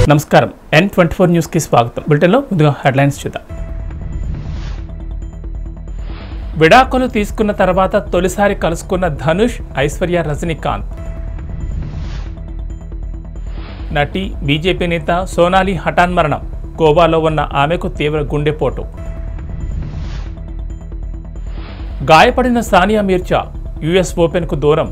నమస్కారం ఎన్ twenty four న్యూస్కి స్వాగతం బులెటిన్లో ముందుగా హెడ్లైన్స్ చూద్దాం విడాకులు తీసుకున్న తర్వాత తొలిసారి కలుసుకున్న ధనుష్ ఐశ్వర్య రజనీకాంత్ నటి బీజేపీ నేత సోనాలి హఠాన్ మరణం గోవాలో ఉన్న ఆమెకు తీవ్ర గుండెపోటు గాయపడిన సానియా మీర్చా యుఎస్ ఓపెన్కు దూరం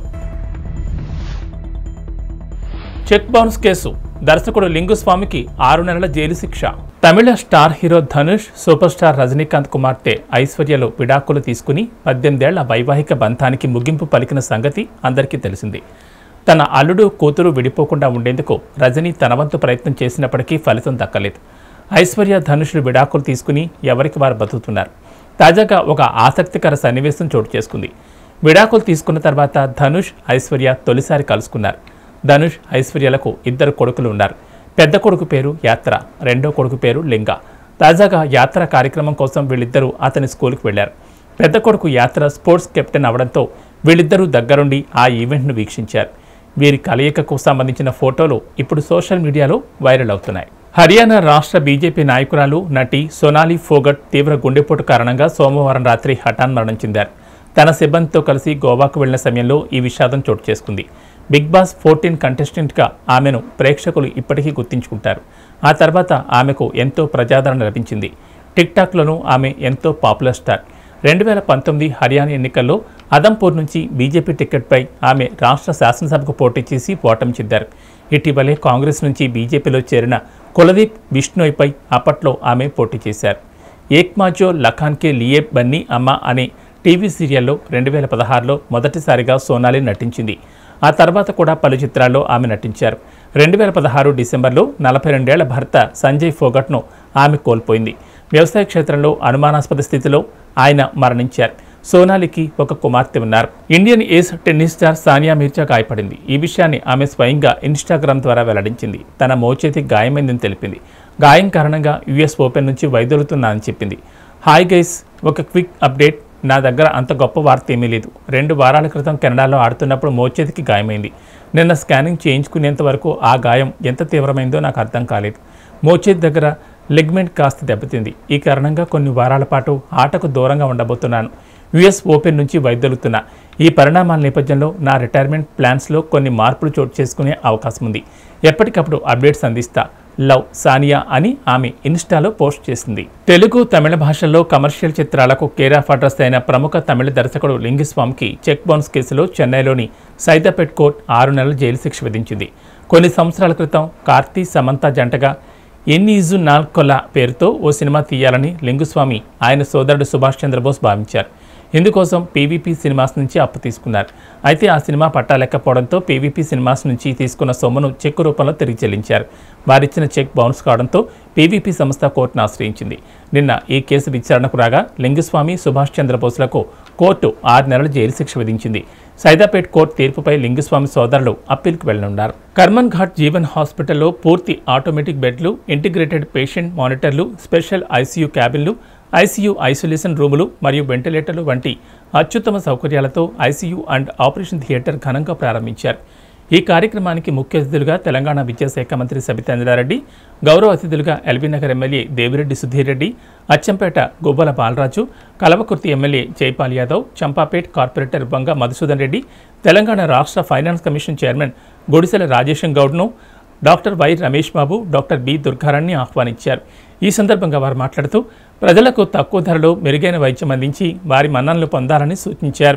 చెక్ బౌన్స్ కేసు దర్శకుడు లింగుస్వామికి ఆరు నెలల జైలు శిక్ష తమిళ star hero Dhanush super star Rajinikanth కుమార్తె ఐశ్వర్యలు విడాకులు తీసుకుని పద్దెనిమిదేళ్ల వైవాహిక బంధానికి ముగింపు పలికిన సంగతి అందరికీ తెలిసింది తన అల్లుడు కూతురు విడిపోకుండా ఉండేందుకు రజనీ తన వంతు ప్రయత్నం చేసినప్పటికీ ఫలితం దక్కలేదు ఐశ్వర్య ధనుషులు విడాకులు తీసుకుని ఎవరికి వారు బతుకుతున్నారు తాజాగా ఒక ఆసక్తికర సన్నివేశం చోటు చేసుకుంది విడాకులు తీసుకున్న తర్వాత ధనుష్ ఐశ్వర్య తొలిసారి కలుసుకున్నారు ధనుష్ ఐశ్వర్యలకు ఇద్దరు కొడుకులు ఉన్నారు పెద్ద కొడుకు పేరు యాత్ర రెండో కొడుకు పేరు లింగ తాజాగా యాత్ర కార్యక్రమం కోసం వీళ్ళిద్దరూ అతని స్కూల్కి వెళ్లారు పెద్ద కొడుకు యాత్ర స్పోర్ట్స్ కెప్టెన్ అవడంతో వీళ్ళిద్దరూ దగ్గరుండి ఆ ఈవెంట్ను వీక్షించారు వీరి కలయికకు సంబంధించిన ఫోటోలు ఇప్పుడు సోషల్ మీడియాలో వైరల్ అవుతున్నాయి హర్యానా రాష్ట్ర బీజేపీ నాయకురాలు నటి సోనాలి ఫోగట్ తీవ్ర గుండెపోటు కారణంగా సోమవారం రాత్రి హఠాన్ మరణం చెందారు తన సిబ్బందితో కలిసి గోవాకు వెళ్లిన సమయంలో ఈ విషాదం చోటు చేసుకుంది బిగ్ బాస్ ఫోర్టీన్ కంటెస్టెంట్గా ఆమెను ప్రేక్షకులు ఇప్పటికీ గుర్తించుకుంటారు ఆ తర్వాత ఆమెకు ఎంతో ప్రజాదరణ లభించింది టిక్ టాక్లోనూ ఆమె ఎంతో పాపులర్ స్టార్ రెండు వేల పంతొమ్మిది హర్యానా ఎన్నికల్లో అదంపూర్ నుంచి బీజేపీ టికెట్పై ఆమె రాష్ట్ర శాసనసభకు పోటీ చేసి ఓటమి చెందారు ఇటీవలే కాంగ్రెస్ నుంచి బీజేపీలో చేరిన కులదీప్ బిష్ణోయ్పై అప్పట్లో ఆమె పోటీ చేశారు ఏక్మాజో లఖాన్కే లియే బన్నీ అమ్మ అనే టీవీ సీరియల్లో రెండు వేల పదహారులో మొదటిసారిగా సోనాలి నటించింది ఆ తర్వాత కూడా పలు చిత్రాల్లో ఆమె నటించారు రెండు వేల పదహారు డిసెంబర్లో నలభై రెండేళ్ల భర్త సంజయ్ ఫోగట్ను ఆమె కోల్పోయింది వ్యవసాయ క్షేత్రంలో అనుమానాస్పద స్థితిలో ఆయన మరణించారు సోనాలికి ఒక కుమార్తె ఉన్నారు Indian ace tennis star Sania Mirza గాయపడింది ఈ విషయాన్ని ఆమె స్వయంగా ఇన్స్టాగ్రామ్ ద్వారా వెల్లడించింది తన మోచేతి గాయమైందని తెలిపింది గాయం కారణంగా యుఎస్ ఓపెన్ నుంచి వైదొలుతున్నా అని చెప్పింది హాయ్ గైస్ ఒక క్విక్ అప్డేట్ నా దగ్గర అంత గొప్ప వార్త ఏమీ లేదు రెండు వారాల క్రితం కెనడాలో ఆడుతున్నప్పుడు మోచేతికి గాయమైంది నిన్న స్కానింగ్ చేయించుకునేంత వరకు ఆ గాయం ఎంత తీవ్రమైందో నాకు అర్థం కాలేదు మోచేతి దగ్గర లెగ్మెంట్ కాస్త దెబ్బతింది ఈ కారణంగా కొన్ని వారాల పాటు ఆటకు దూరంగా ఉండబోతున్నాను యుఎస్ ఓపెన్ నుంచి వైదొలుతున్నా ఈ పరిణామాల నేపథ్యంలో నా రిటైర్మెంట్ ప్లాన్స్లో కొన్ని మార్పులు చోటు చేసుకునే అవకాశం ఉంది ఎప్పటికప్పుడు అప్డేట్స్ అందిస్తా లవ్ సానియా అని ఆమె ఇన్స్టాలో పోస్ట్ చేసింది తెలుగు తమిళ భాషల్లో కమర్షియల్ చిత్రాలకు కేర్ ఆఫ్ అడ్రస్ అయిన ప్రముఖ తమిళ దర్శకుడు లింగిస్వామికి చెక్ బౌన్స్ కేసులో చెన్నైలోని సైదాపేట్ కోర్ట్ ఆరు నెలల జైలు శిక్ష విధించింది కొన్ని సంవత్సరాల క్రితం కార్తీ సమంత జంటగా ఎన్నీజు నాల్కొల పేరుతో ఓ సినిమా తీయాలని లింగుస్వామి ఆయన సోదరుడు సుభాష్ చంద్రబోస్ భావించారు ఇందుకోసం పీవీపీ సినిమాస్ నుంచి అప్పు తీసుకున్నారు అయితే ఆ సినిమా పట్టాలేకపోవడంతో పీవీపీ సినిమాస్ నుంచి తీసుకున్న సొమ్మును చెక్ రూపంలో తిరిగి చెల్లించారు వారిచ్చిన చెక్ బౌన్స్ కావడంతో పీవీపీ సంస్థ కోర్టును ఆశ్రయించింది నిన్న ఈ కేసు విచారణకు రాగా లింగుస్వామి సుభాష్ చంద్రబోస్లకు కోర్టు ఆరు నెలల జైలు శిక్ష విధించింది సైదాపేట్ కోర్టు తీర్పుపై లింగుస్వామి సోదరులు అప్పీల్కు వెళ్లనున్నారు కర్మన్ ఘాట్ జీవన్ హాస్పిటల్లో పూర్తి ఆటోమేటిక్ బెడ్లు ఇంటిగ్రేటెడ్ పేషెంట్ మానిటర్లు స్పెషల్ ఐసీయూ క్యాబిన్లు ఐసీయూ ఐసోలేషన్ రూములు మరియు వెంటిలేటర్లు వంటి అత్యుత్తమ సౌకర్యాలతో ఐసీయూ అండ్ ఆపరేషన్ థియేటర్ ఘనంగా ప్రారంభించారు ఈ కార్యక్రమానికి ముఖ్య అతిథులుగా తెలంగాణ విద్యాశాఖ మంత్రి సబితేంద్రారెడ్డి గౌరవ అతిథులుగా LB Nagar M L A Devireddy Sudheer Reddy Achampet Gubbala Balaraju Kalwakurthy M L A Jaipal Yadav Champapet corporator Banga Madhusudhan Reddy Telangana రాష్ట్ర finance commission chairman Gudisela Rajesham గౌడ్ను doctor Y Ramesh Babu doctor B దుర్గారాన్ని ఆహ్వానించారు ఈ సందర్భంగా వారు మాట్లాడుతూ ప్రజలకు తక్కువ ధరలో మెరుగైన వైద్యం అందించి వారి మన్ననలు పొందాలని సూచించారు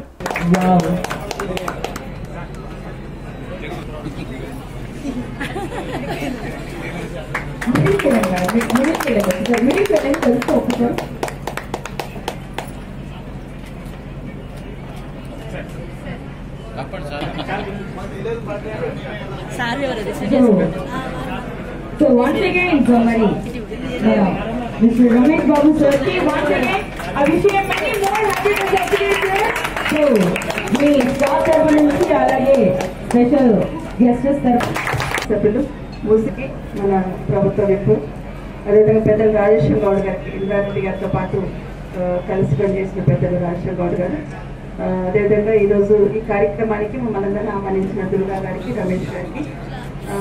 సార్ ఎవరు రిసీవ్ చేసుకుంటారు So once again, somebody, yeah, Mr. Ramesh Babu Sarki, once again, I wish you many more happy birthday, sir. So, మీ స్టాఫ్ తరఫు నుంచి అలాగే స్పెషల్ గెస్టెస్ తరఫు సభ్యులు మూసికి మన ప్రభుత్వ విప్ అదేవిధంగా పెద్దలు రాజేశ్వర గౌడ్ గారికి ఇంద్రారెడ్డి గారితో పాటు ఆ, కలిసి పనిచేసిన పెద్దలు రాజేశ్వర గౌడ్ గారు ఆ, అదేవిధంగా ఈరోజు ఈ కార్యక్రమానికి మమ్మల్ని అందరినీ ఆహ్వానించిన దుర్గా గారికి రమేష్ గారికి ఆ, మా యొక్క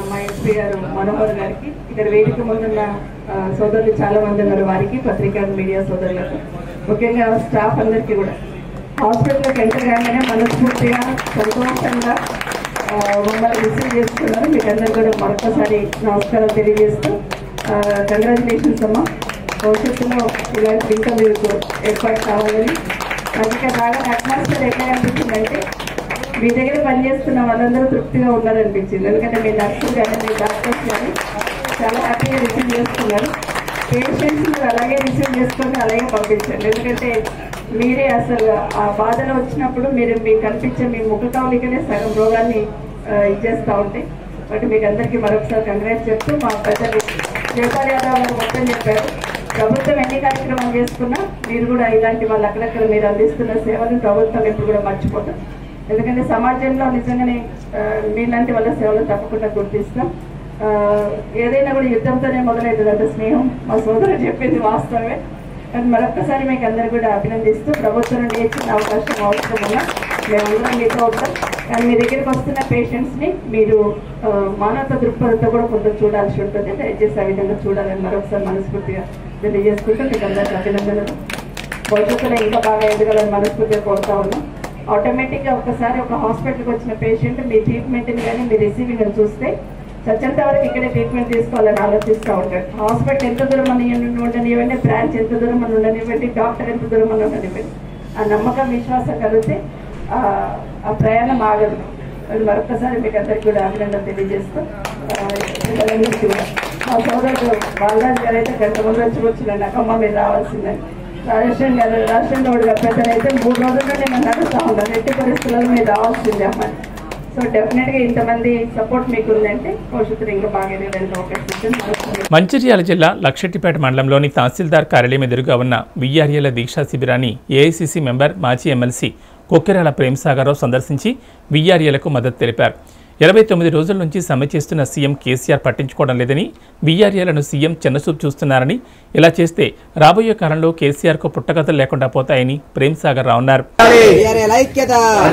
ఎస్పీ గారు మనోహర్ గారికి ఇక్కడ వేదిక ముందున్న ఆ, సోదరులు చాలా మంది ఉన్నారు వారికి పత్రికా మీడియా సోదరులకు ముఖ్యంగా స్టాఫ్ అందరికీ కూడా హాస్పిటల్కి ఎంటర్ కాగానే మనస్ఫూర్తిగా సంతోషంగా ఆ, మమ్మల్ని రిసీవ్ చేసుకున్నారు మీకు అందరికీ కూడా మరొకసారి నమస్కారం తెలియజేస్తూ కంగ్రాచులేషన్స్ అమ్మ భవిష్యత్తులో ఇలాంటి ఇంకా మీకు ఏర్పాటు కావాలని అందుకే బాగా అట్మాస్ఫియర్ ఎట్లా అనిపించిందంటే మీ దగ్గర పనిచేస్తున్న వాళ్ళందరూ తృప్తిగా ఉన్నారనిపించింది ఎందుకంటే మీ నర్సులు కానీ మీ డాక్టర్స్ కానీ చాలా హ్యాపీగా రిసీవ్ చేసుకున్నారు పేషెంట్స్ అలాగే రిసీవ్ చేసుకొని అలాగే పంపించండి ఎందుకంటే మీరే అసలు ఆ బాధలో వచ్చినప్పుడు మీరు మీకు కనిపించే మీ ముఖ కవలికనే సగం రోగాన్ని ఆ, ఇచ్చేస్తూ ఉంటాయి బట్ మీకు అందరికీ మరొకసారి కంగ్రాట్స్ చెప్తూ మా పెద్దలు జయపాల్ యాదవ్ గారు మొత్తం చెప్పారు ప్రభుత్వం ఎన్ని కార్యక్రమాలు చేసుకున్నా మీరు కూడా ఇలాంటి వాళ్ళు అక్కడక్కడ మీరు అందిస్తున్న సేవలను ప్రభుత్వం ఎప్పుడు కూడా మర్చిపోతాం ఎందుకంటే సమాజంలో నిజంగానే ఆ, మీలాంటి వాళ్ళ సేవలు తప్పకుండా గుర్తిస్తాం ఆ, ఏదైనా కూడా యుద్ధంతోనే మొదలవుతుంది అంటే స్నేహం మా సోదరుడు చెప్పింది వాస్తవమే కానీ మరొక్కసారి మీకు అందరు కూడా అభినందిస్తూ ప్రభుత్వం నుండి ఏ చిన్న అవకాశం అవసరం ఉన్నా మేమందరం మీతో ఉంటాం కానీ మీ దగ్గరికి వస్తున్న పేషెంట్స్ని మీరు ఆ, మానవత దృక్పథంతో కూడా కొంత చూడాల్సి ఉంటుంది దయచేసి ఆ విధంగా చూడాలని మరొకసారి మనస్ఫూర్తిగా తెలియజేసుకుంటూ మీకు అందరికీ అభినందనలు భవిష్యత్తులో ఇంకా బాగా ఎదగాలని మనస్ఫూర్తిగా కోరుతా ఉన్నాం ఆటోమేటిక్గా ఒకసారి ఒక హాస్పిటల్కి వచ్చిన పేషెంట్ మీ ట్రీట్మెంట్ని కానీ మీ రిసీవింగ్ చూస్తే చచ్చేంత వరకు ఇక్కడే ట్రీట్మెంట్ తీసుకోవాలని ఆలోచిస్తూ ఉంటాడు హాస్పిటల్ ఎంత దూరం అని ఉండనివ్వండి బ్రాంచ్ ఎంత దూరం అని ఉండనివ్వండి డాక్టర్ ఎంత దూరం అని ఉండనివ్వండి ఆ నమ్మకం విశ్వాసం కలిగితే ఆ ఆ ప్రయాణం ఆగదు అది మరొకసారి మీకు అందరికీ కూడా అభినందన తెలియజేస్తూ ఆ, పిల్లలందరికీ కూడా మా సోదరుడు బాలరాజు గారు అయితే గంట ముందు వచ్చి వచ్చిన నకమ్మ మీద రావాల్సిందని రాజేశ్వరం గారు రాజేశ్వరం గౌడ్ గారు పెద్దలైతే మూడు రోజుల నుండి నేను నడుస్తూ ఉన్నాను ఎట్టి పరిస్థితులలో మీరు రావాల్సిందే అమ్మని సో డెఫినెట్గా ఇంతమంది సపోర్ట్ మీకు ఉందంటే భవిష్యత్తులో ఇంకా బాగా ఎదగడానికి అవకాశం ఉంటుంది మరొకసారి మంచిర్యాల జిల్లా లక్షెట్టిపేట మండలంలోని తహసీల్దార్ కార్యాలయం ఎదురుగా ఉన్న విఆర్ఏల దీక్షా శిబిరాన్ని ఏఐసిసి మెంబర్ మాజీ ఎమ్మెల్సీ కొక్కెరాల ప్రేమ్సాగర్రావు సందర్శించి విఆర్ఏలకు మద్దతు తెలిపారు ఇరవై తొమ్మిది రోజుల నుంచి సమ్మె చేస్తున్న సీఎం కేసీఆర్ పట్టించుకోవడం లేదని వీఆర్ఏలను సీఎం చిన్నచూపు చూస్తున్నారని ఇలా చేస్తే రాబోయే కాలంలో కేసీఆర్కు పుట్టగతలు లేకుండా పోతాయని ప్రేమ్సాగర్ రావు అన్నారు వీఆర్ఎల్ ఐక్యత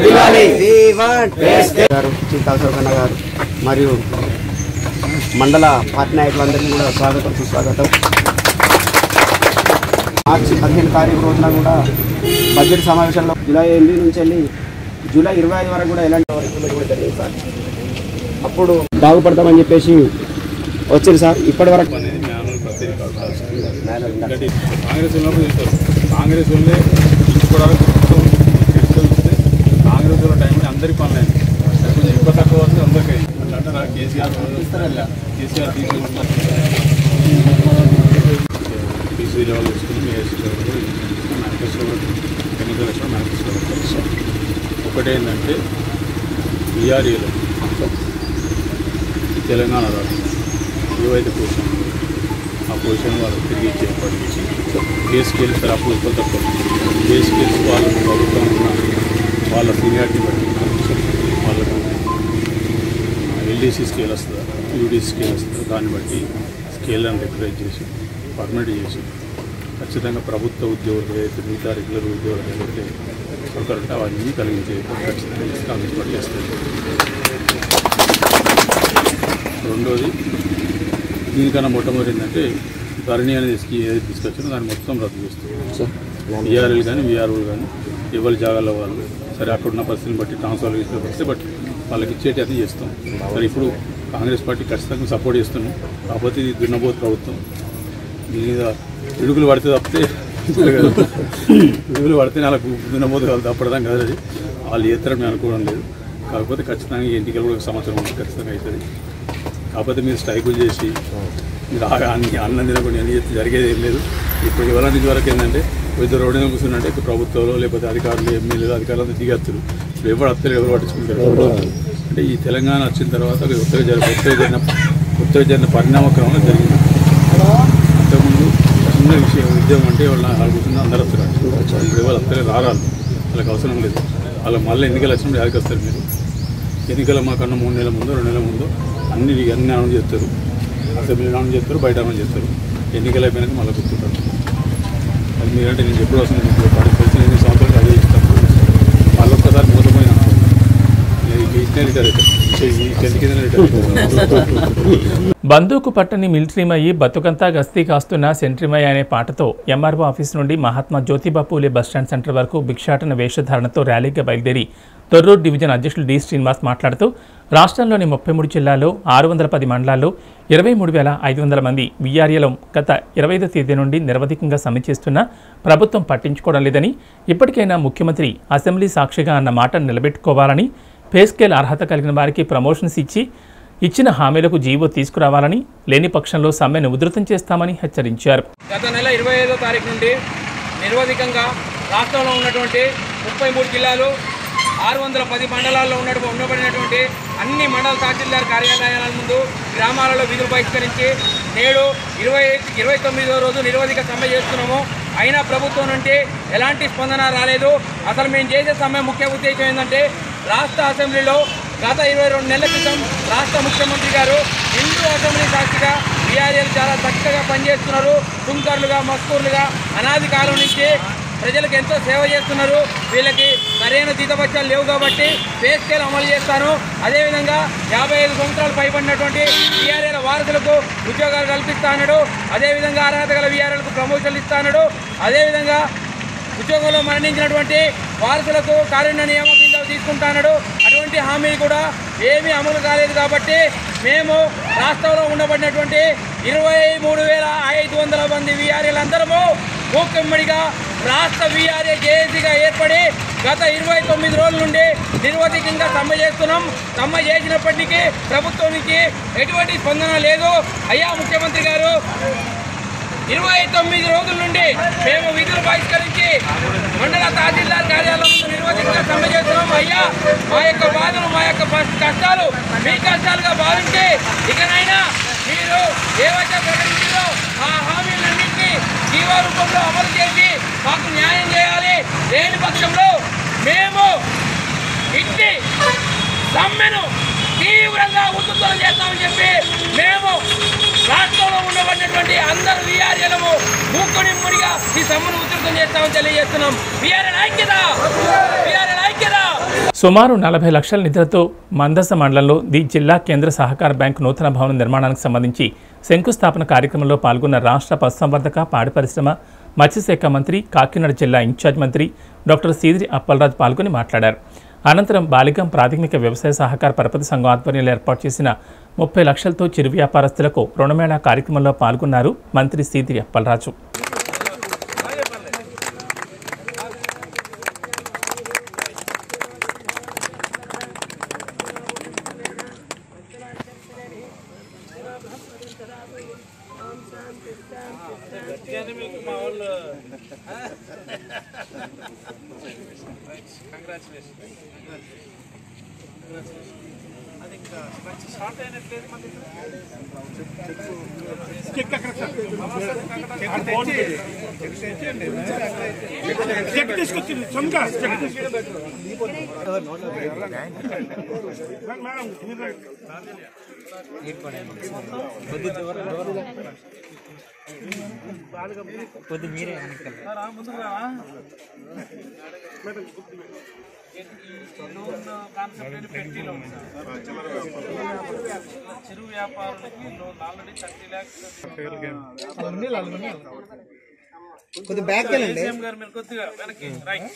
We want గారు చింతా అశోకన్న గారు మరియు మండల పార్టీ నాయకులందరికీ కూడా స్వాగతం సుస్వాగతం మార్చి పదిహేను తారీఖు రోజున కూడా బడ్జెట్ సమావేశంలో జూలై ఎనిమిది నుంచి వెళ్ళి జూలై ఇరవై ఐదు వరకు కూడా ఎలాంటి ఇంప్లిమెంట్ కూడా జరిగింది సార్ అప్పుడు బాగుపడతామని చెప్పేసి వచ్చింది సార్ ఇప్పటి వరకు కాంగ్రెస్ ఉన్నప్పుడు చేస్తారు కాంగ్రెస్ వాళ్ళే తీసుకోవడానికి తీసుకొస్తే కాంగ్రెస్ వాళ్ళ టైంలో అందరి పనులు అయింది కొంచెం ఎక్కువ తక్కువ వస్తే అందరికీ అయింది. అంటే నాకు కేసీఆర్ కేసీఆర్ బీసీ లెవెల్ తీసుకుని మీ ఎస్సీ లెవెల్ కూడా మేనిఫెస్టో ఎన్నికల లక్షణ మేనిఫెస్టో ఒకటేంటంటే బీఆర్ఏలో తెలంగాణ రాష్ట్రం ఏవైతే పొజిషన్ ఉందో, ఆ పొజిషన్ వాళ్ళు తిరిగి ఇచ్చి ఏర్పాటు చేసి ఏ స్కేల్స్ అప్పుడు ఎక్కువ తక్కువ ఏ స్కేల్స్ వాళ్ళు ప్రభుత్వం ఉన్న వాళ్ళ సీనియారిటీ బట్టి వాళ్ళకు ఎల్డీసీ స్కేల్ వస్తుందా యూడీసీ స్కేల్ వస్తుందా దాన్ని బట్టి స్కేల్ అని రెగ్యులైజ్ చేసి పర్మిట్ చేసి ఖచ్చితంగా ప్రభుత్వ ఉద్యోగులు ఏదైతే మిగతా రెగ్యులర్ ఉద్యోగులు ఏదైతే ఉంటారంటే అవన్నీ కలిగించే ఖచ్చితంగా కాంగ్రెస్ పార్టీ చేస్తుంది రెండోది దీనికన్నా మొట్టమొదటి ఏంటంటే ధరణి అనేది తీసుకు ఏదైతే తీసుకొచ్చారో దాన్ని మొత్తం రద్దు చేస్తుంది విఆర్ఎల్ కానీ విఆర్ఓలు కానీ ఎవరి జాగాలో వాళ్ళు సరే అక్కడ ఉన్న పరిస్థితిని బట్టి ట్రాన్స్ఫర్ తీసుకొస్తే బట్ వాళ్ళకి ఇచ్చేటి అది చేస్తాం మరి ఇప్పుడు కాంగ్రెస్ పార్టీ ఖచ్చితంగా సపోర్ట్ చేస్తున్నాం కాకపోతే ఇది దున్నబోతు ప్రభుత్వం దీని మీద పిడుగులు పడితే తప్పితే పిడుగులు పడితే నాకు దున్నబోతు కాదు తప్పడదాం కాదు అది వాళ్ళు చేస్తారని నేను అనుకోవడం లేదు కాకపోతే ఖచ్చితంగా ఈ ఎన్నికలు కూడా ఒక సంవత్సరం ఉంటే ఖచ్చితంగా అవుతుంది కాకపోతే మీరు స్ట్రైకులు చేసి మీరు ఆ- అన్ని అన్నం తినకుండా అన్ని చేస్తే జరిగేది ఏం లేదు ఇప్పుడు ఎవరి నుంచి వరకు ఏంటంటే ఇద్దరు రోడ్డు మీద కూర్చున్నట్టే ఇప్పుడు ప్రభుత్వంలో లేకపోతే అధికారులు ఎమ్మెల్యేలు అధికారులు దిగేస్తారు ఇప్పుడు ఎవరు వస్తారు ఎవరు పట్టించుకుంటారు అంటే ఈ తెలంగాణ వచ్చిన తర్వాత ఒక కొత్తగా జరిగిన కొత్తగా జరిగిన కొత్తగా జరిగిన పరిణామ క్రమంలో జరిగింది అంతకుముందు చిన్న విషయం ఉద్యోగం అంటే వాళ్ళ వాళ్ళు కూర్చున్న అందరూ వస్తారు ఇప్పుడు ఎవరు వస్తారు రారాలు వాళ్ళకి అవసరం లేదు వాళ్ళకి మళ్ళీ ఎన్నికలు వచ్చినప్పుడు యాదకి వస్తారు మీరు ఎన్నికల మాకన్నా మూడు నెలల ముందు రెండు నెలల ముందు అన్ని అన్ని అనౌన్స్ చేస్తారు అసెంబ్లీ అనౌన్స్ చేస్తారు బయట అనౌన్స్ చేస్తారు ఎన్నికలు అయిపోయినాక మళ్ళీ గుర్తుంటారు అది మీరంటే నేను ఎప్పుడు వస్తుంది మీకు పార్టీ తెలిసిన ఎన్ని సంవత్సరాలు అదే ఇస్తాను వాళ్ళు ఒక్కసారి మూతపోయినా నేను ఇచ్చినా రిటైర్ అవుతాను ఈ టెన్త్ కింద రిటైర్ బందూకు పట్టని మిలిటరీమయ్యి బతుకంతా గస్తీ కాస్తున్న సెంట్రిమయ్య అనే పాటతో ఎంఆర్ఓ ఆఫీస్ నుండి మహాత్మా జ్యోతిబా పూలే బస్టాండ్ సెంటర్ వరకు భిక్షాటన వేషధారణతో ర్యాలీగా బయలుదేరి తొర్రూరు డివిజన్ అధ్యక్షులు డి శ్రీనివాస్ మాట్లాడుతూ రాష్ట్రంలోని ముప్పై మూడు జిల్లాల్లో ఆరు వందల పది మండలాల్లో ఇరవై మూడు వేల ఐదు వందల మంది విఆర్ఏలో గత ఇరవై ఐదో తేదీ నుండి నిరవధికంగా సమ్మె చేస్తున్నా ప్రభుత్వం పట్టించుకోవడం లేదని ఇప్పటికైనా ముఖ్యమంత్రి అసెంబ్లీ సాక్షిగా అన్న మాట నిలబెట్టుకోవాలని పే స్కేల్ అర్హత కలిగిన వారికి ప్రమోషన్స్ ఇచ్చి ఇచ్చిన హామీలకు జీవో తీసుకురావాలని లేని పక్షంలో సమ్మెను ఉధృతం చేస్తామని హెచ్చరించారు గత నెల ఇరవై ఐదో తారీఖు నుండి నిర్వధికంగా రాష్ట్రంలో ఉన్నటువంటి ముప్పై మూడు జిల్లాలు ఆరు వందల పది మండలాల్లో ఉన్న ఉండబడినటువంటి అన్ని మండల తహసీల్దార్ కార్యాలయాల ముందు గ్రామాలలో విధులు బహిష్కరించి నేడు ఇరవై ఇరవై తొమ్మిదో రోజు నిరవధిక సమ్మె చేస్తున్నాము అయినా ప్రభుత్వం నుండి ఎలాంటి స్పందన రాలేదు అసలు మేము చేసే సమ్మె ముఖ్య ఉద్దేశం ఏంటంటే రాష్ట్ర అసెంబ్లీలో గత ఇరవై రెండు నెలల క్రితం రాష్ట్ర ముఖ్యమంత్రి గారు హిందూ అసెంబ్లీ సాక్షిగా బీఆర్ఎల్ చాలా చక్కగా పనిచేస్తున్నారు తుంకర్లుగా మస్కూర్లుగా అనాది కాలం నుంచి ప్రజలకు ఎంతో సేవ చేస్తున్నారు వీళ్ళకి సరైన జీతపత్యాలు లేవు కాబట్టి పే స్కేల్ అమలు చేస్తాను అదేవిధంగా యాభై ఐదు సంవత్సరాలు పైబడినటువంటి బీఆర్ఏల వారసులకు ఉద్యోగాలు కల్పిస్తా అన్నాడు అదేవిధంగా అర్హత గల బీఆర్ఏలకు ప్రమోషన్లు ఇస్తా అన్నాడు అదేవిధంగా ఉద్యోగంలో మరణించినటువంటి వారసులకు కారుణ్య నియమ కింద తీసుకుంటాడు అటువంటి హామీ కూడా ఏమీ అమలు కాలేదు కాబట్టి మేము రాష్ట్రంలో ఉండబడినటువంటి ఇరవై మూడు వేల ఐదు వందల మంది వీఆర్ఏలందరము మూకుమ్మడిగా రాష్ట్ర వీఆర్ఏ జేఏసీగా ఏర్పడి గత ఇరవై తొమ్మిది రోజుల నుండి నిర్వధికంగా సమ్మె చేస్తున్నాం సమ్మె చేసినప్పటికీ ప్రభుత్వం నుంచి ఎటువంటి స్పందన లేదు అయ్యా ముఖ్యమంత్రి గారు ఇరవై తొమ్మిది రోజుల నుండి మేము విధులు బహిష్కరించి మండల తహసీల్దార్ కార్యాలయం ముందు నిర్వహించిన సమ్మె చేస్తున్నాం అయ్యా మా యొక్క బాధలు మా యొక్క ప- కష్టాలు మీ కష్టాలుగా భావించి ఇకనైనా మీరు ఏవైతే ప్రకటించారో ఆ హామీలన్నింటినీ జీవో రూపంలో అమలు చేసి మాకు న్యాయం చేయాలి లేని పక్షంలో మేము ఇట్టి సమ్మెను తీవ్రంగా ఉద్ధృతం చేస్తామని చెప్పి మేము రాష్ట్రంలో ఉండబడినటువంటి అందరు వీఆర్ఏలము మూకుడిమ్మడిగా ఈ సమ్మెను ఉధృతం చేస్తామని తెలియజేస్తున్నాం వీఆర్ఎల్ ఐక్యత వీఆర్ఎల్ ఐక్యత సుమారు నలభై లక్షల నిధులతో మందస మండలంలో ది జిల్లా కేంద్ర సహకార బ్యాంకు నూతన భవన నిర్మాణానికి సంబంధించి శంకుస్థాపన కార్యక్రమంలో పాల్గొన్న రాష్ట్ర పశుసంవర్ధక పాడి పరిశ్రమ మత్స్యశాఖ మంత్రి కాకినాడ జిల్లా ఇన్ఛార్జ్ మంత్రి డాక్టర్ సీదిరి అప్పలరాజు పాల్గొని మాట్లాడారు అనంతరం బాలిగం ప్రాథమిక వ్యవసాయ సహకార పరపతి సంఘం ఆధ్వర్యంలో ఏర్పాటు చేసిన ముప్పై లక్షలతో చిరు వ్యాపారస్తులకు రుణమేళా కార్యక్రమంలో పాల్గొన్నారు మంత్రి సీదిరి అప్పలరాజు చిరు వ్యాపారులకి లోన్ ఆల్రెడీ థర్టీ ల్యాక్స్ కొద్దిగా బ్యాక్ వెళ్ళండి గారు మీరు కొద్దిగా వెనక్కి రైట్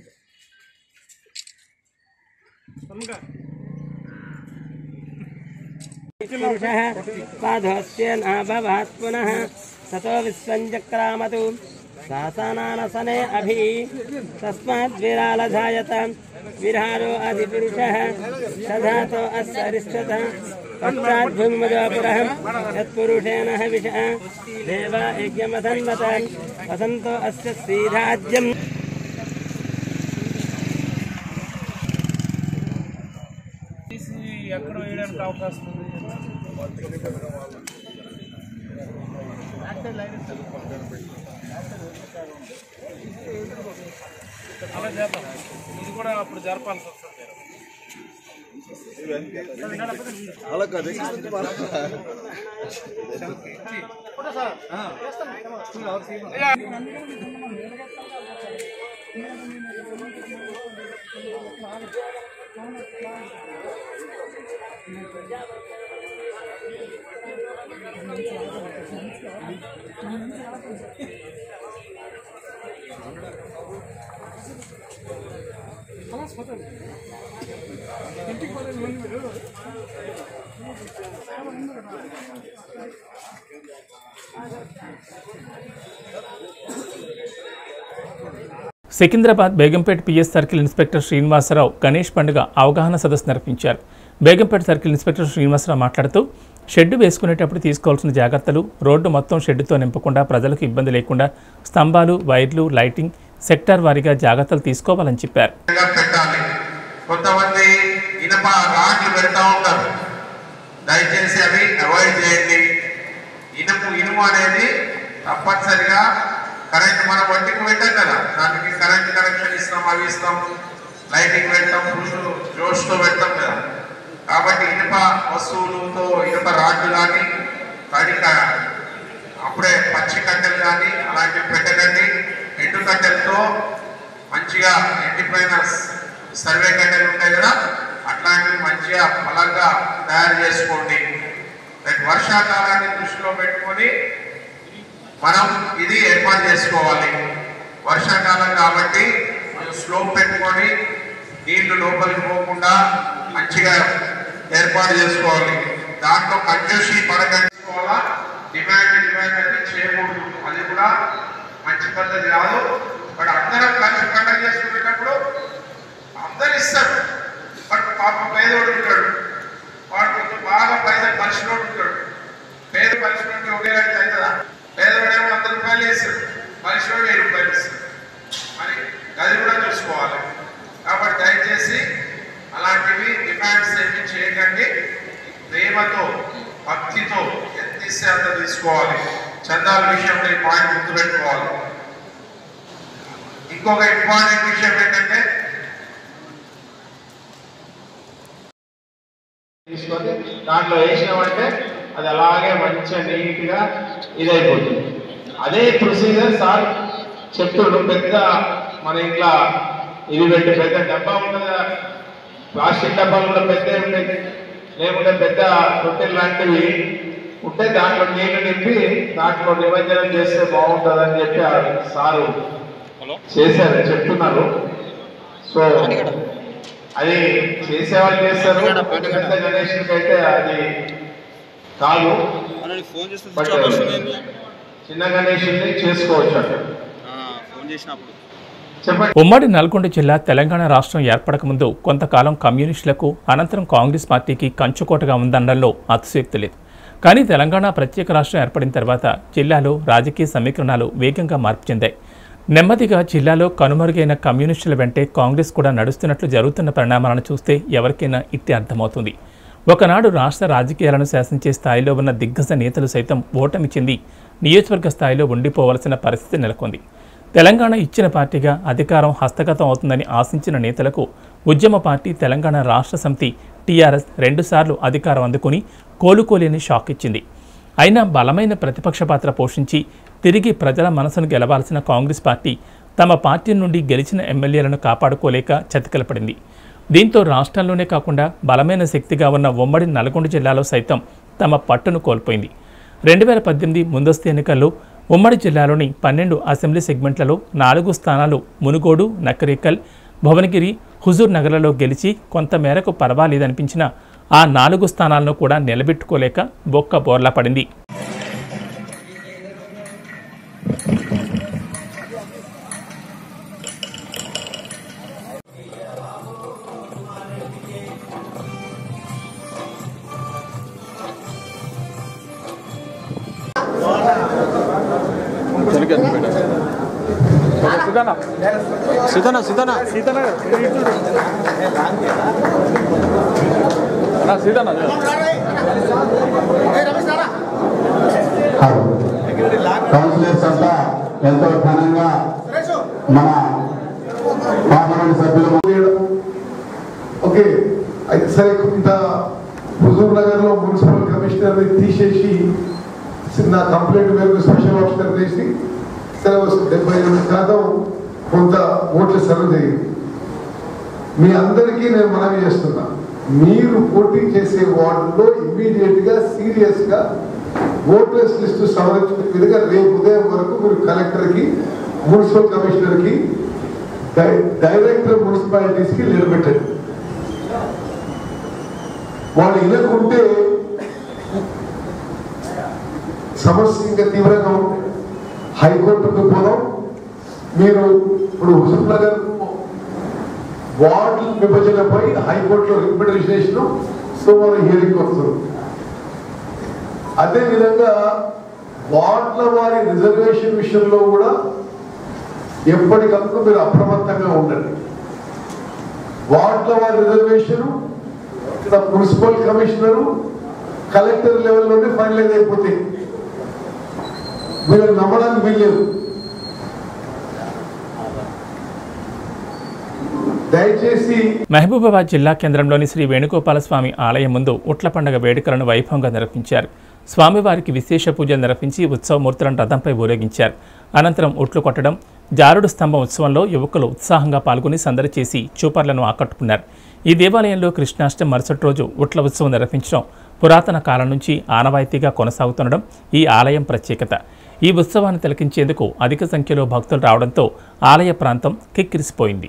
साधुस्य नाभवात् पुनः ततो विश्वञ्चक्रामतु शासनानसने अभि तस्माद्विरालधायत विहारो अधिपुरुषः सधातो अस्य अरिष्टतः पश्चाद्भूमिमदपुरः यत्पुरुषेण हविषः देव यज्ञमधन्वत वसन्तो अस्य श्रीराज्यम् తీసి ఎక్కడ వేయడానికి అవకాశం ఉంది అలా చేద్దాం ఇది కూడా అప్పుడు జరపాల్సి వస్తుంది Secunderabad Begumpet P S circle inspector Srinivasa Rao Ganesh పండుగ అవగాహన సదస్సు నిర్వహించారు బేగంపేట సర్కిల్ ఇన్స్పెక్టర్ శ్రీనివాసరావు మాట్లాడుతూ షెడ్డు వేసుకునేటప్పుడు తీసుకోవాల్సిన జాగ్రత్తలు రోడ్డు మొత్తం షెడ్డుతో నింపకుండా ప్రజలకు ఇబ్బంది లేకుండా స్తంభాలు వైర్లు లైటింగ్ సెక్టార్ వారీగా జాగ్రత్తలు తీసుకోవాలని చెప్పారు పెట్టాలి కొంతమంది ఇనప రాడ్లు పెడతా ఉంటారు దయచేసి అవి అవాయిడ్ చేయండి ఇనుము ఇనుము అనేది తప్పనిసరిగా కరెంట్ మనం ఒంటికి పెట్టాం కదా దానికి కరెంట్ కనెక్షన్ ఇస్తాం అవి ఇస్తాం లైటింగ్ పెడతాం ఫుల్ జోష్తో పెడతాం కదా కాబట్టి ఇనుప వస్తువులతో ఇనుప రాడ్లు కానీ తడిక అప్పుడే పచ్చి కట్టెలు కానీ అలాంటివి పెట్టకండి ఎండు కట్టెలతో మంచిగా ఎండిపోయిన సర్వే కట్టెలు ఉంటాయి కదా అట్లాంటివి మంచిగా బలంగా తయారు చేసుకోండి రేపు వర్షాకాలాన్ని దృష్టిలో పెట్టుకొని మనం ఇది ఏర్పాటు చేసుకోవాలి వర్షాకాలం కాబట్టి మనం స్లోప్ పెట్టుకొని నీళ్లు లోపలికి పోకుండా మంచిగా ఏర్పాటు చేసుకోవాలి దాంట్లో కంజూసి పడకండి డిమాండ్ డిమాండ్ అంటే చేయకూడదు అది కూడా మంచి పద్ధతి కాదు బట్ అందరం కలిసి పండగ చేసుకునేటప్పుడు అందరు ఇస్తారు బట్ పాప పేదోడు ఉంటాడు వాడు కొంచెం బాగా పైన పరిచినోడు ఉంటాడు పేద పరిచినోడికి ఒకే రేట్ అవుతుందా పేదవాడేమో వంద రూపాయలు వేస్తాడు పరిచినోడు వెయ్యి రూపాయలు ఇస్తాడు మరి అది కూడా చూసుకోవాలి కాబట్టి దయచేసి అలాంటివి డిమాండ్స్ ఏమి చేయకండి ప్రేమతో భక్తితో ఎంత ఇస్తే అంత తీసుకోవాలి చందాల విషయంలో ఈ పాయింట్ గుర్తుపెట్టుకోవాలి ఇంకొక ఇంపార్టెంట్ విషయం ఏంటంటే తీసుకొని దాంట్లో వేసినామంటే అది అలాగే మంచిగా నీట్గా ఇదైపోతుంది అదే ప్రొసీజర్ సార్ చెప్తుండు పెద్ద మన ఇంట్లో ఇది పెట్టి పెద్ద డబ్బా ఉంటుంది కదా, ప్లాస్టిక్ డబ్బాలు కూడా పెద్ద ఉంటాయి లేకుంటే పెద్ద రొట్టెలు లాంటివి ఉంటే దాంట్లో నీళ్లు నింపి దాంట్లో నిమజ్జనం చేస్తే బాగుంటుందని చెప్పి ఆ సారు చేశారు చెప్తున్నారు సో అది చేసేవాళ్ళు చేస్తారు పెద్ద గణేష్కి అయితే అది కాదు బట్ చిన్న గణేషుని చేసుకోవచ్చు అక్కడ చెప్పండి ఉమ్మడి నల్గొండ జిల్లా తెలంగాణ రాష్ట్రం ఏర్పడకముందు కొంతకాలం కమ్యూనిస్టులకు అనంతరం కాంగ్రెస్ పార్టీకి కంచుకోటగా ఉందనడంలో అతిశయోక్తి లేదు కానీ తెలంగాణ ప్రత్యేక రాష్ట్రం ఏర్పడిన తర్వాత జిల్లాలో రాజకీయ సమీకరణాలు వేగంగా మార్పు చెందాయి నెమ్మదిగా జిల్లాలో కనుమరుగైన కమ్యూనిస్టుల వెంటే కాంగ్రెస్ కూడా నడుస్తున్నట్లు జరుగుతున్న పరిణామాలను చూస్తే ఎవరికైనా ఇట్టి అర్థమవుతుంది ఒకనాడు రాష్ట్ర రాజకీయాలను శాసించే స్థాయిలో ఉన్న దిగ్గజ నేతలు సైతం ఓటమి చెంది నియోజకవర్గ స్థాయిలో ఉండిపోవలసిన పరిస్థితి నెలకొంది తెలంగాణ ఇచ్చిన పార్టీగా అధికారం హస్తగతం అవుతుందని ఆశించిన నేతలకు ఉద్యమ పార్టీ తెలంగాణ రాష్ట్ర సమితి టీఆర్ఎస్ రెండుసార్లు అధికారం అందుకుని కోలుకోలేని షాక్ ఇచ్చింది అయినా బలమైన ప్రతిపక్ష పాత్ర పోషించి తిరిగి ప్రజల మనసును గెలవాల్సిన కాంగ్రెస్ పార్టీ తమ పార్టీ నుండి గెలిచిన ఎమ్మెల్యేలను కాపాడుకోలేక చతికిలపడింది దీంతో రాష్ట్రంలోనే కాకుండా బలమైన శక్తిగా ఉన్న ఉమ్మడి నల్గొండ జిల్లాలో సైతం తమ పట్టును కోల్పోయింది రెండు వేల పద్దెనిమిది ముందస్తు ఎన్నికల్లో ఉమ్మడి జిల్లాలోని పన్నెండు అసెంబ్లీ సెగ్మెంట్లలో నాలుగు స్థానాలు మునుగోడు నకరికల్ భువనగిరి హుజూర్ నగర్లలో గెలిచి కొంత మేరకు పర్వాలేదనిపించిన ఆ నాలుగు స్థానాలను కూడా నిలబెట్టుకోలేక బొక్క బోర్లా పడింది సీతనా సీతనా సీతనా సీతనా కౌన్సిలర్స్ అంతా ఎంతో ఘనంగా మన పార్లమెంట్ సభ్యులు ఓకే అయితే సరే ఇంత హుజూర్ నగర్ లో మున్సిపల్ కమిషనర్ ని తీసేసి నా కంప్లైంట్ మేరకు స్పెషల్ ఆఫీసర్ వేసి సరే వస్తుంది డెబ్బై ఎనిమిది శాతం కొంత ఓట్లు సర్వ్ జరిగింది మీ అందరికీ నేను మనవి చేస్తున్నా మీరు పోటీ చేసే వార్డులో ఇమ్మీడియట్ గా సీరియస్ గా ఓటర్స్ లిస్టు సవరించిన విధంగా రేపు ఉదయం వరకు మీరు కలెక్టర్ కి మున్సిపల్ కమిషనర్ కి డై- డైరెక్టర్ మున్సిపాలిటీస్ కి నిలబెట్టండి వాళ్ళు ఇవ్వకుంటే సమస్య ఇంకా తీవ్రంగా ఉంది హైకోర్టుకు పోదాం మీరు ఇప్పుడు హుజూర్ నగర్ వార్డు విభజనపై హైకోర్టులో రిప్రజెంటేషన్ సోమవారం హియరింగ్ వస్తుంది అదేవిధంగా వార్డుల వారి రిజర్వేషన్ విషయంలో కూడా ఎప్పటికప్పుడు మీరు అప్రమత్తంగా ఉండండి వార్డుల వారి రిజర్వేషన్ ఇక్కడ మున్సిపల్ కమిషనరు కలెక్టర్ లెవెల్లోనే ఫైనలైజ్ అయిపోతాయి మీరు నమ్మడానికి వీల్లేదు దయచేసి మహబూబాబాద్ జిల్లా కేంద్రంలోని శ్రీ వేణుగోపాల స్వామి ఆలయం ముందు ఉట్ల పండుగ వేడుకలను వైభవంగా నిర్వహించారు స్వామివారికి విశేష పూజలు నిర్వహించి ఉత్సవమూర్తులను రథంపై ఊరేగించారు అనంతరం ఉట్లు కొట్టడం జారుడు స్తంభం ఉత్సవంలో యువకులు ఉత్సాహంగా పాల్గొని సందడి చేసి చూపర్లను ఆకట్టుకున్నారు ఈ దేవాలయంలో కృష్ణాష్టమి మరుసటి రోజు ఉట్ల ఉత్సవం నిర్వహించడం పురాతన కాలం నుంచి ఆనవాయితీగా కొనసాగుతుండడం ఈ ఆలయం ప్రత్యేకత ఈ ఉత్సవాన్ని తిలకించేందుకు అధిక సంఖ్యలో భక్తులు రావడంతో ఆలయ ప్రాంతం కిక్కిరిసిపోయింది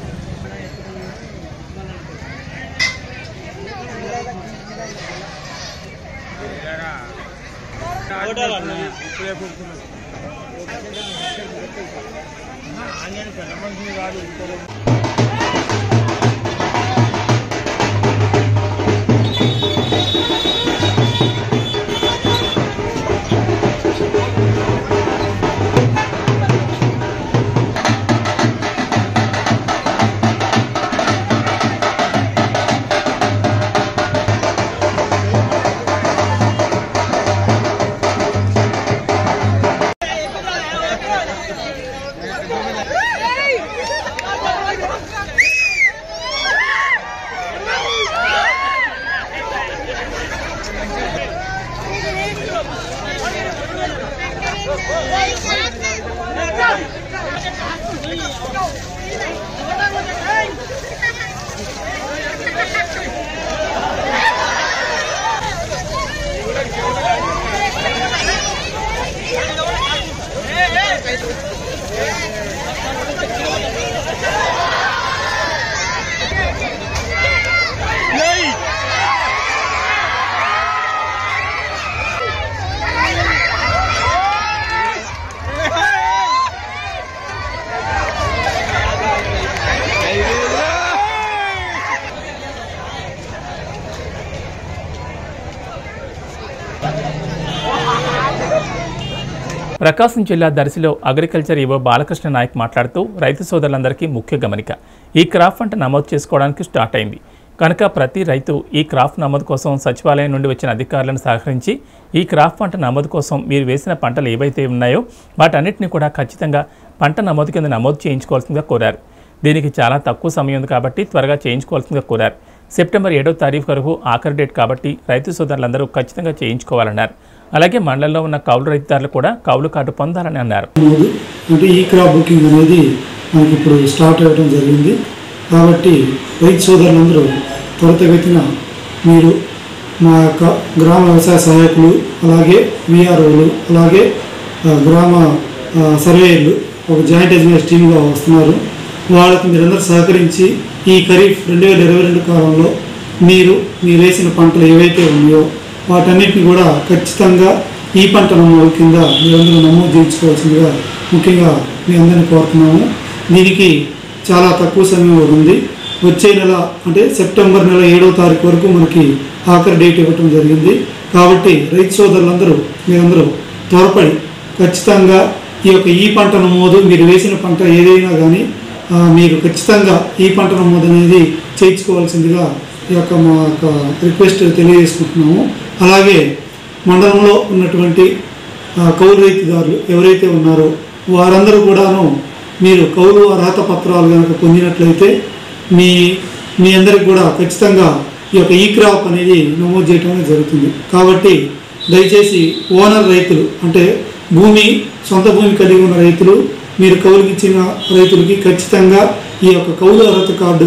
ప్రకాశం జిల్లా దర్శిలో అగ్రికల్చర్ ఈవో బాలకృష్ణ నాయక్ మాట్లాడుతూ రైతు సోదరులందరికీ ముఖ్య గమనిక ఈ క్రాప్ పంట నమోదు చేసుకోవడానికి స్టార్ట్ అయింది కనుక ప్రతి రైతు ఈ క్రాప్ నమోదు కోసం సచివాలయం నుండి వచ్చిన అధికారులను సహకరించి ఈ క్రాప్ పంట నమోదు కోసం మీరు వేసిన పంటలు ఏవైతే ఉన్నాయో వాటన్నిటిని కూడా ఖచ్చితంగా పంట నమోదు కింద నమోదు చేయించుకోవాల్సిందిగా కోరారు దీనికి చాలా తక్కువ సమయం ఉంది కాబట్టి త్వరగా చేయించుకోవాల్సిందిగా కోరారు సెప్టెంబర్ ఏడో తారీఖు వరకు ఆఖరి డేట్ కాబట్టి రైతు సోదరులందరూ ఖచ్చితంగా చేయించుకోవాలన్నారు అలాగే మండలంలో ఉన్న కౌలు రైతుదారులు కూడా కౌలు కార్డు పొందాలని అన్నారు నమోదు అంటే ఈ క్రాప్ బుకింగ్ అనేది మనకి ఇప్పుడు స్టార్ట్ అవ్వడం జరిగింది కాబట్టి రైతు సోదరులందరూ త్వరితగతిన మీరు మా యొక్క గ్రామ వ్యవసాయ సహాయకులు అలాగే విఆర్ఓలు అలాగే ఆ, గ్రామ ఆ, సర్వేయర్లు ఒక జాయింట్ ఎజ్యుకేషన్ టీమ్గా వస్తున్నారు వాళ్ళకి మీరందరూ సహకరించి ఈ ఖరీఫ్ రెండు వేల ఇరవై రెండు కాలంలో మీరు మీరు వేసిన పంటలు ఏవైతే ఉన్నాయో వాటన్నిటిని కూడా ఖచ్చితంగా ఈ పంట నమోదు కింద మీరందరూ నమోదు చేయించుకోవాల్సిందిగా ముఖ్యంగా మీ అందరినీ కోరుతున్నాము దీనికి చాలా తక్కువ సమయం ఉంది వచ్చే నెల అంటే సెప్టెంబర్ నెల ఏడవ తారీఖు వరకు మనకి ఆఖరి డేట్ ఇవ్వటం జరిగింది కాబట్టి రైతు సోదరులందరూ మీరందరూ త్వరపడి ఖచ్చితంగా ఈ యొక్క ఈ పంట నమోదు మీరు వేసిన పంట ఏదైనా కానీ ఆ, మీరు ఖచ్చితంగా ఈ పంట నమోదు అనేది చేయించుకోవాల్సిందిగా ఈ యొక్క మా యొక్క రిక్వెస్ట్ తెలియజేసుకుంటున్నాము అలాగే మండలంలో ఉన్నటువంటి ఆ, కౌలు రైతుదారులు ఎవరైతే ఉన్నారో వారందరూ కూడాను మీరు కౌలు అర్హత పత్రాలు కనుక పొందినట్లయితే మీ మీ అందరికి కూడా ఖచ్చితంగా ఈ యొక్క ఈ క్రాప్ అనేది నమోదు చేయడం అనేది జరుగుతుంది కాబట్టి దయచేసి ఓనర్ రైతులు అంటే భూమి సొంత భూమి కలిగి ఉన్న రైతులు మీరు కౌలుకి ఇచ్చిన రైతులకి ఖచ్చితంగా ఈ యొక్క కౌలు అర్హత కార్డు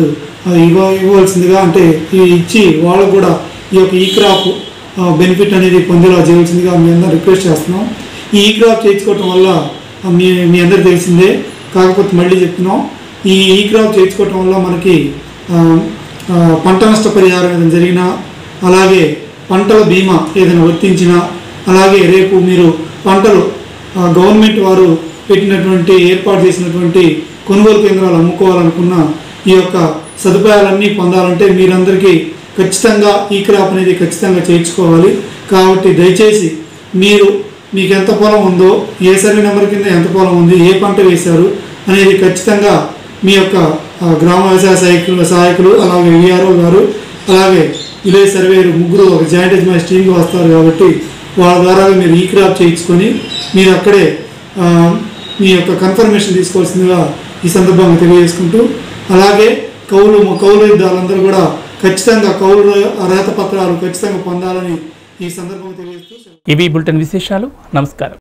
ఆ, ఇవ్వ ఇవ్వాల్సిందిగా అంటే ఈ ఇచ్చి వాళ్ళకు కూడా ఈ యొక్క ఈ క్రాప్ బెనిఫిట్ అనేది పొందేలా చేయాల్సిందిగా మీ అందరూ రిక్వెస్ట్ చేస్తున్నాం ఈ ఈ క్రాప్ చేయించుకోవటం వల్ల ఆ, మీ మీ అందరికి తెలిసిందే కాకపోతే మళ్ళీ చెప్తున్నాం ఈ ఈ క్రాప్ చేయించుకోవటం వల్ల మనకి ఆ, ఆ, పంట నష్ట పరిహారం ఏదైనా జరిగినా అలాగే పంటల బీమా ఏదైనా వర్తించినా అలాగే రేపు మీరు పంటలు ఆ, గవర్నమెంట్ వారు పెట్టినటువంటి ఏర్పాటు చేసినటువంటి కొనుగోలు కేంద్రాలు అమ్ముకోవాలనుకున్న ఈ యొక్క సదుపాయాలన్నీ పొందాలంటే మీరందరికీ ఖచ్చితంగా ఈ క్రాప్ అనేది ఖచ్చితంగా చేయించుకోవాలి కాబట్టి దయచేసి మీరు మీకు ఎంత పొలం ఉందో ఏ సర్వే నెంబర్ కింద ఎంత పొలం ఉంది ఏ పంట వేశారు అనేది ఖచ్చితంగా మీ యొక్క ఆ, గ్రామ వ్యవసాయ సహాయకులు సహాయకులు అలాగే విఆర్ఓ గారు అలాగే విలేజ్ సర్వేయర్ ముగ్గురు ఒక జాయింట్ ఎజ్మాస్ టీంకి వస్తారు కాబట్టి వాళ్ళ ద్వారా మీరు ఈ క్రాప్ చేయించుకొని మీరు అక్కడే ఆ, మీ యొక్క కన్ఫర్మేషన్ తీసుకోవాల్సిందిగా ఈ సందర్భంగా తెలియజేసుకుంటూ అలాగే కౌలు కౌలు యుద్ధాలందరూ కూడా ఖచ్చితంగా కౌలు అర్హత పత్రాలు ఖచ్చితంగా పొందాలని ఈ సందర్భంగా తెలియజేస్తూ ఇవి బులెటిన్ విశేషాలు నమస్కారం